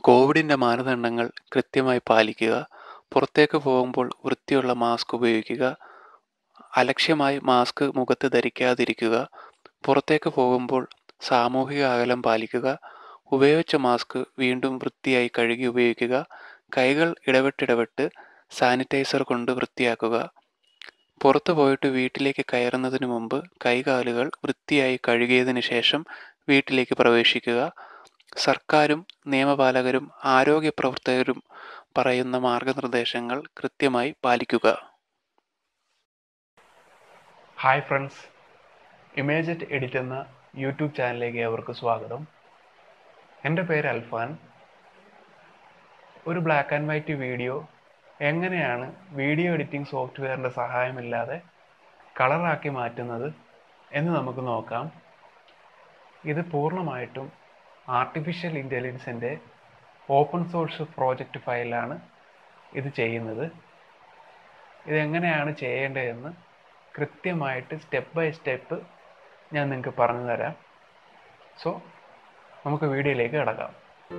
കോവിഡിൻ്റെ മാനദണ്ഡങ്ങൾ കൃത്യമായി പാലിക്കുക പുറത്തേക്ക് പോകുമ്പോൾ വൃത്തിയുള്ള മാസ്ക് ഉപയോഗിക്കുക അലക്ഷ്യമായി മാസ്ക് മുഖത്ത് ധരിക്കാതിരിക്കുക പുറത്തേക്ക് പോകുമ്പോൾ സാമൂഹിക അകലം പാലിക്കുക ഉപയോഗിച്ച മാസ്ക് വീണ്ടും വൃത്തിയായി കഴുകി ഉപയോഗിക്കുക കൈകൾ ഇടവിട്ടിടവിട്ട് സാനിറ്റൈസർ കൊണ്ട് വൃത്തിയാക്കുക പുറത്തു പോയിട്ട് വീട്ടിലേക്ക് കയറുന്നതിന് മുമ്പ് കൈകാലുകൾ വൃത്തിയായി കഴുകിയതിന് ശേഷം വീട്ടിലേക്ക് പ്രവേശിക്കുക സർക്കാരും നിയമപാലകരും ആരോഗ്യ പ്രവർത്തകരും പറയുന്ന മാർഗനിർദ്ദേശങ്ങൾ കൃത്യമായി പാലിക്കുക ഹായ് ഫ്രണ്ട്സ് ഇമേജറ്റ് എഡിറ്റ് എന്ന യൂട്യൂബ് ചാനലിലേക്ക് അവർക്ക് സ്വാഗതം എൻ്റെ പേര് അൽഫാൻ ഒരു ബ്ലാക്ക് ആൻഡ് വൈറ്റ് വീഡിയോ എങ്ങനെയാണ് വീഡിയോ എഡിറ്റിംഗ് സോഫ്റ്റ്വെയറിൻ്റെ സഹായമില്ലാതെ കളറാക്കി മാറ്റുന്നത് എന്ന് നമുക്ക് നോക്കാം ഇത് പൂർണ്ണമായിട്ടും ആർട്ടിഫിഷ്യൽ ഇൻ്റലിജൻസിൻ്റെ ഓപ്പൺ സോഴ്സ് പ്രോജക്റ്റ് ഫയലാണ് ഇത് ചെയ്യുന്നത് ഇതെങ്ങനെയാണ് ചെയ്യേണ്ടതെന്ന് കൃത്യമായിട്ട് സ്റ്റെപ്പ് ബൈ സ്റ്റെപ്പ് ഞാൻ നിങ്ങൾക്ക് പറഞ്ഞു തരാം സോ നമുക്ക് വീഡിയോയിലേക്ക് കിടക്കാം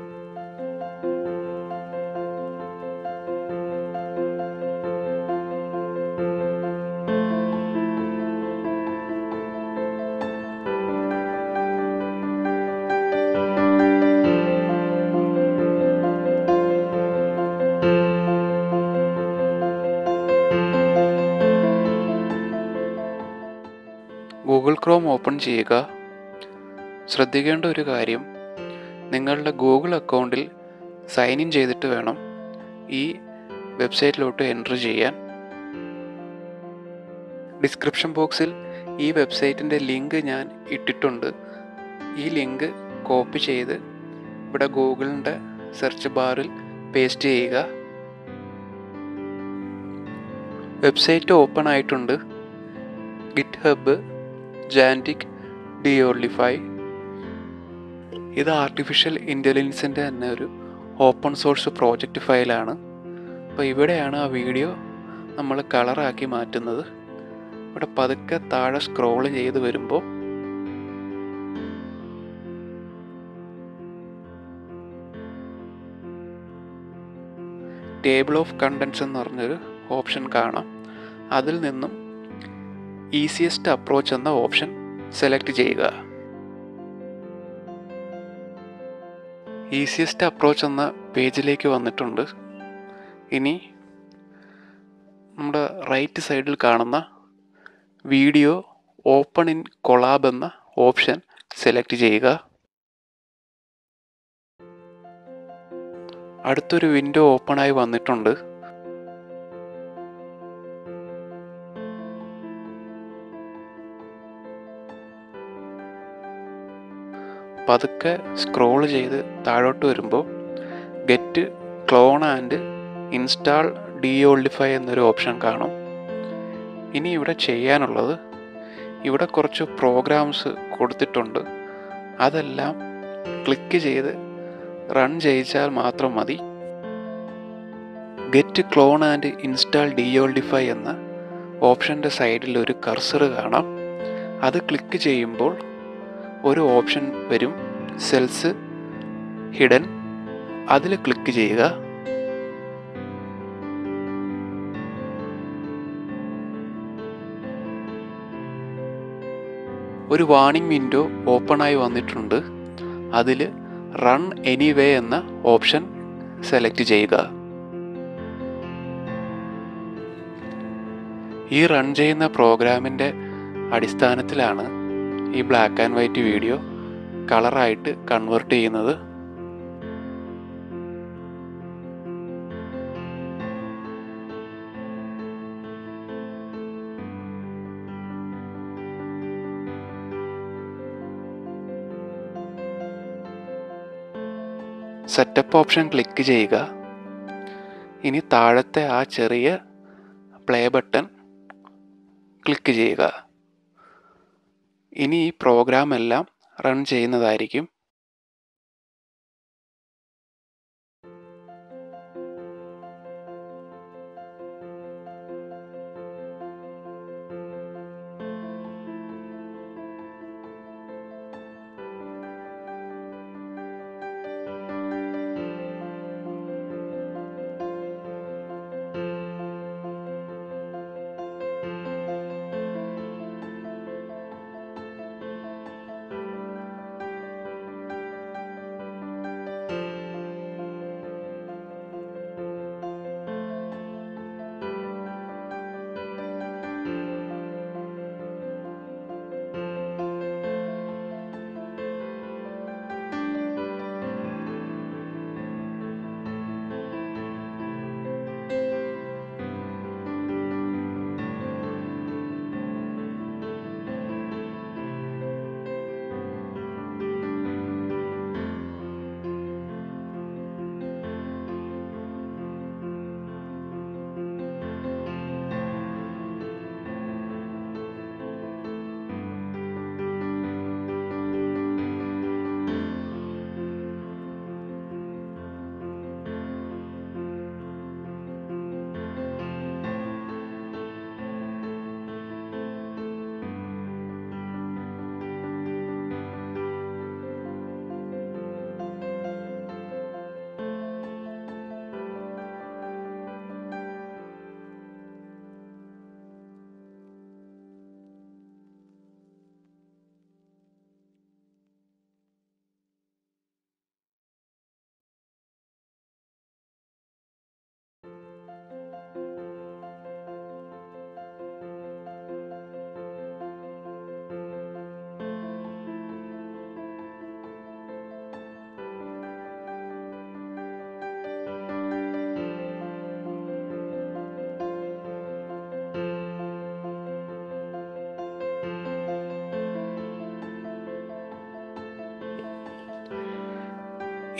ഗൂഗിൾ ക്രോം ഓപ്പൺ ചെയ്യുക ശ്രദ്ധിക്കേണ്ട ഒരു കാര്യം നിങ്ങളുടെ ഗൂഗിൾ അക്കൗണ്ടിൽ സൈൻ ഇൻ ചെയ്തിട്ട് വേണം ഈ വെബ്സൈറ്റിലോട്ട് എൻറ്റർ ചെയ്യാൻ ഡിസ്ക്രിപ്ഷൻ ബോക്സിൽ ഈ വെബ്സൈറ്റിൻ്റെ ലിങ്ക് ഞാൻ ഇട്ടിട്ടുണ്ട് ഈ ലിങ്ക് കോപ്പി ചെയ്ത് ഇവിടെ ഗൂഗിളിൻ്റെ സെർച്ച് ബാറിൽ പേസ്റ്റ് ചെയ്യുക വെബ്സൈറ്റ് ഓപ്പൺ ആയിട്ടുണ്ട് ഗിറ്റ് ഹബ്ബ് ജാൻറ്റിക് ഡിയോളിഫൈ ഇത് ആർട്ടിഫിഷ്യൽ ഇൻ്റലിജൻസിൻ്റെ തന്നെ ഒരു ഓപ്പൺ സോഴ്സ് പ്രോജക്റ്റ് ഫയലാണ് അപ്പോൾ ഇവിടെയാണ് ആ വീഡിയോ നമ്മൾ കളറാക്കി മാറ്റുന്നത് ഇവിടെ പതുക്കെ താഴെ സ്ക്രോൾ ചെയ്ത് വരുമ്പോൾ ടേബിൾ ഓഫ് കണ്ടൻസ് എന്ന് പറഞ്ഞൊരു ഓപ്ഷൻ കാണാം അതിൽ നിന്നും ഈസിയസ്റ്റ് അപ്രോച്ച് എന്ന ഓപ്ഷൻ സെലക്ട് ചെയ്യുക ഈസിയസ്റ്റ് അപ്രോച്ച് എന്ന പേജിലേക്ക് വന്നിട്ടുണ്ട് ഇനി നമ്മുടെ റൈറ്റ് സൈഡിൽ കാണുന്ന വീഡിയോ ഓപ്പൺ ഇൻ കൊളാബ് എന്ന ഓപ്ഷൻ സെലക്ട് ചെയ്യുക അടുത്തൊരു വിൻഡോ ഓപ്പണായി വന്നിട്ടുണ്ട് പതുക്കെ സ്ക്രോൾ ചെയ്ത് താഴോട്ട് വരുമ്പോൾ get clone and install DeOldify എന്നൊരു ഓപ്ഷൻ കാണും ഇനി ഇവിടെ ചെയ്യാനുള്ളത് ഇവിടെ കുറച്ച് പ്രോഗ്രാംസ് കൊടുത്തിട്ടുണ്ട് അതെല്ലാം ക്ലിക്ക് ചെയ്ത് റൺ ചെയ്യിച്ചാൽ മാത്രം മതി get clone and install DeOldify എന്ന ഓപ്ഷൻ്റെ സൈഡിൽ ഒരു കർസർ കാണാം അത് ക്ലിക്ക് ചെയ്യുമ്പോൾ ഒരു ഓപ്ഷൻ വരും സെൽസ് ഹിഡൻ അതിൽ ക്ലിക്ക് ചെയ്യുക ഒരു വാണിംഗ് വിൻഡോ ഓപ്പണായി വന്നിട്ടുണ്ട് അതിൽ റൺ എനിവേ എന്ന ഓപ്ഷൻ സെലക്ട് ചെയ്യുക ഈ റൺ ചെയ്യുന്ന പ്രോഗ്രാമിൻ്റെ അടിസ്ഥാനത്തിലാണ് ഈ ബ്ലാക്ക് ആൻഡ് വൈറ്റ് വീഡിയോ കളറായിട്ട് കൺവേർട്ട് ചെയ്യുന്നത് സെറ്റപ്പ് ഓപ്ഷൻ ക്ലിക്ക് ചെയ്യുക ഇനി താഴത്തെ ആ ചെറിയ പ്ലേ ബട്ടൺ ക്ലിക്ക് ചെയ്യുക ഇനി ഈ പ്രോഗ്രാം എല്ലാം റൺ ചെയ്യുന്നതായിരിക്കും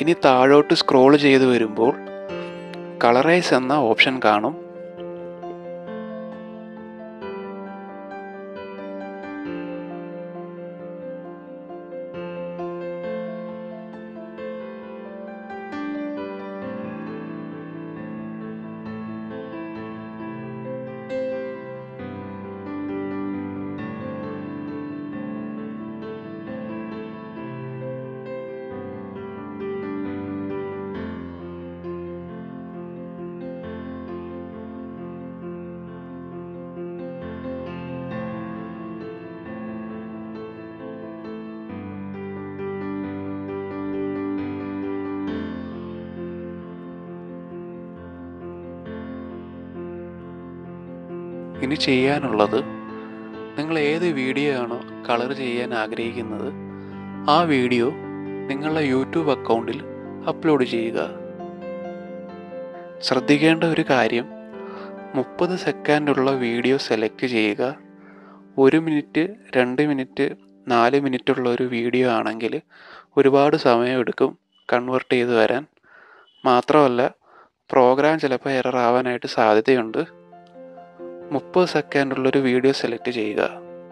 ഇനി താഴോട്ട് സ്ക്രോൾ ചെയ്ത് വരുമ്പോൾ കളറൈസ് എന്ന ഓപ്ഷൻ കാണും ഇനി ചെയ്യാനുള്ളത് നിങ്ങൾ ഏത് വീഡിയോ ആണോ കളർ ചെയ്യാൻ ആഗ്രഹിക്കുന്നത് ആ വീഡിയോ നിങ്ങളുടെ യൂട്യൂബ് അക്കൗണ്ടിൽ അപ്ലോഡ് ചെയ്യുക ശ്രദ്ധിക്കേണ്ട ഒരു കാര്യം മുപ്പത് സെക്കൻഡുള്ള വീഡിയോ സെലക്ട് ചെയ്യുക ഒരു മിനിറ്റ് രണ്ട് മിനിറ്റ് നാല് മിനിറ്റുള്ള ഒരു വീഡിയോ ആണെങ്കിൽ ഒരുപാട് സമയമെടുക്കും കൺവേർട്ട് ചെയ്ത് വരാൻ മാത്രമല്ല പ്രോഗ്രാം ചിലപ്പോൾ എറർ ആവാനായിട്ട് സാധ്യതയുണ്ട് മുപ്പത് സെക്കൻഡുള്ളൊരു വീഡിയോ സെലക്ട് ചെയ്യുക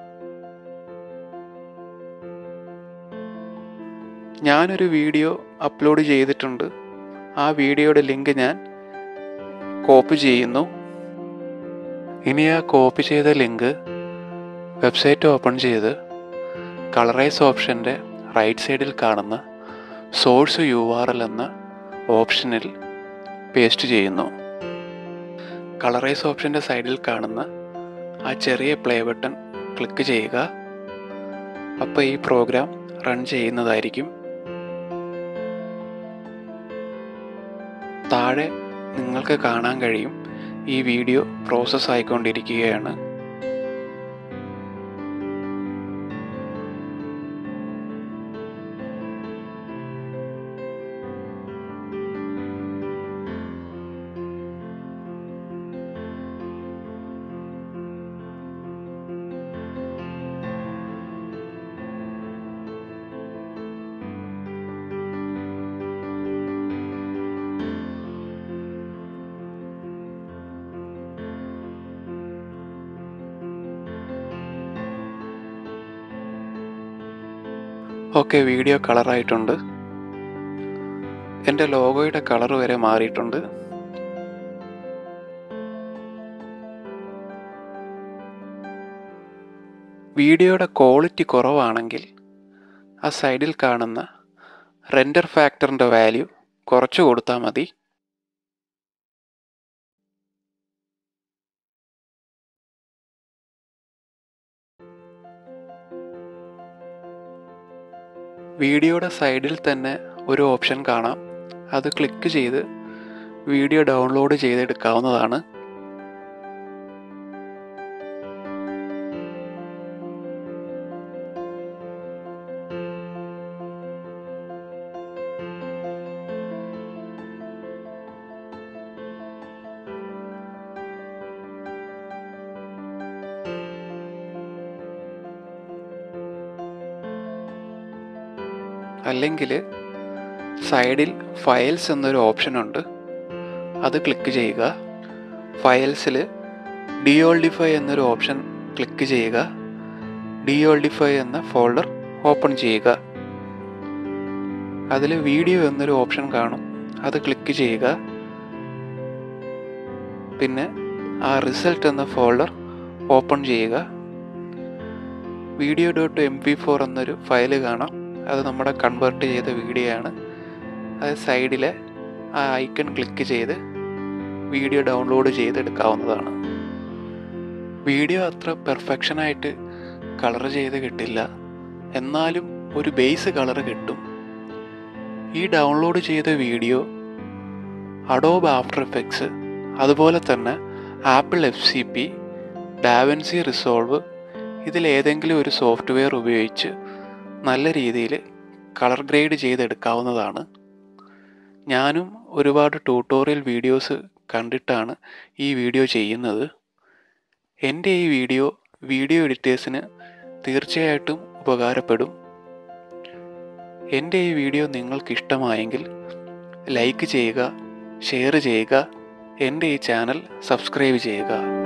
ഞാനൊരു വീഡിയോ അപ്ലോഡ് ചെയ്തിട്ടുണ്ട് ആ വീഡിയോയുടെ ലിങ്ക് ഞാൻ കോപ്പി ചെയ്യുന്നു ഇനി ആ കോപ്പി ചെയ്ത ലിങ്ക് വെബ്സൈറ്റ് ഓപ്പൺ ചെയ്ത് കളറൈസ് ഓപ്ഷൻ്റെ റൈറ്റ് സൈഡിൽ കാണുന്ന സോഴ്സ് യു ആർ എൽ എന്ന ഓപ്ഷനിൽ പേസ്റ്റ് ചെയ്യുന്നു കളറൈസ് ഓപ്ഷൻ്റെ സൈഡിൽ കാണുന്ന ആ ചെറിയ പ്ലേ ബട്ടൺ ക്ലിക്ക് ചെയ്യുക അപ്പോൾ ഈ പ്രോഗ്രാം റൺ ചെയ്യുന്നതായിരിക്കും താഴെ നിങ്ങൾക്ക് കാണാൻ കഴിയും ഈ വീഡിയോ പ്രോസസ്സ് ആയിക്കൊണ്ടിരിക്കുകയാണ് ഓക്കെ വീഡിയോ കളറായിട്ടുണ്ട് എൻ്റെ ലോഗോയുടെ കളർ വരെ മാറിയിട്ടുണ്ട് വീഡിയോയുടെ ക്വാളിറ്റി കുറവാണെങ്കിൽ ആ സൈഡിൽ കാണുന്ന റെൻഡർ ഫാക്ടറിൻ്റെ വാല്യൂ കുറച്ച് കൊടുത്താൽ മതി വീഡിയോയുടെ സൈഡിൽ തന്നെ ഒരു ഓപ്ഷൻ കാണാം അത് ക്ലിക്ക് ചെയ്ത് വീഡിയോ ഡൗൺലോഡ് ചെയ്തെടുക്കാവുന്നതാണ് അല്ലെങ്കിൽ സൈഡിൽ ഫയൽസ് എന്നൊരു ഓപ്ഷൻ ഉണ്ട് അത് ക്ലിക്ക് ചെയ്യുക ഫയൽസിൽ ഡിയോൾഡിഫൈ എന്നൊരു ഓപ്ഷൻ ക്ലിക്ക് ചെയ്യുക ഡിയോൾഡിഫൈ എന്ന ഫോൾഡർ ഓപ്പൺ ചെയ്യുക അതിൽ വീഡിയോ എന്നൊരു ഓപ്ഷൻ കാണും അത് ക്ലിക്ക് ചെയ്യുക പിന്നെ ആ റിസൾട്ട് എന്ന ഫോൾഡർ ഓപ്പൺ ചെയ്യുക video dot M P four എന്നൊരു ഫയൽ കാണാം അത് നമ്മുടെ കൺവേർട്ട് ചെയ്ത വീഡിയോ ആണ് അത് സൈഡിലെ ആ ഐക്കൺ ക്ലിക്ക് ചെയ്ത് വീഡിയോ ഡൗൺലോഡ് ചെയ്തെടുക്കാവുന്നതാണ് വീഡിയോ അത്ര പെർഫെക്ഷനായിട്ട് കളർ ചെയ്ത് കിട്ടില്ല എന്നാലും ഒരു ബേസ് കളർ കിട്ടും ഈ ഡൗൺലോഡ് ചെയ്ത വീഡിയോ അഡോബ് ആഫ്റ്റർ എഫക്ട്സ് അതുപോലെ തന്നെ Apple F C P DaVinci Resolve ഇതിലേതെങ്കിലും ഒരു സോഫ്റ്റ്വെയർ ഉപയോഗിച്ച് നല്ല രീതിയിൽ കളർ ഗ്രേഡ് ചെയ്തെടുക്കാവുന്നതാണ് ഞാനും ഒരുപാട് ട്യൂട്ടോറിയൽ വീഡിയോസ് കണ്ടിട്ടാണ് ഈ വീഡിയോ ചെയ്യുന്നത് എൻ്റെ ഈ വീഡിയോ വീഡിയോ എഡിറ്റേഴ്സിന് തീർച്ചയായിട്ടും ഉപകാരപ്പെടും എൻ്റെ ഈ വീഡിയോ നിങ്ങൾക്ക് ഇഷ്ടമായെങ്കിൽ ലൈക്ക് ചെയ്യുക ഷെയർ ചെയ്യുക എൻ്റെ ഈ ചാനൽ സബ്സ്ക്രൈബ് ചെയ്യുക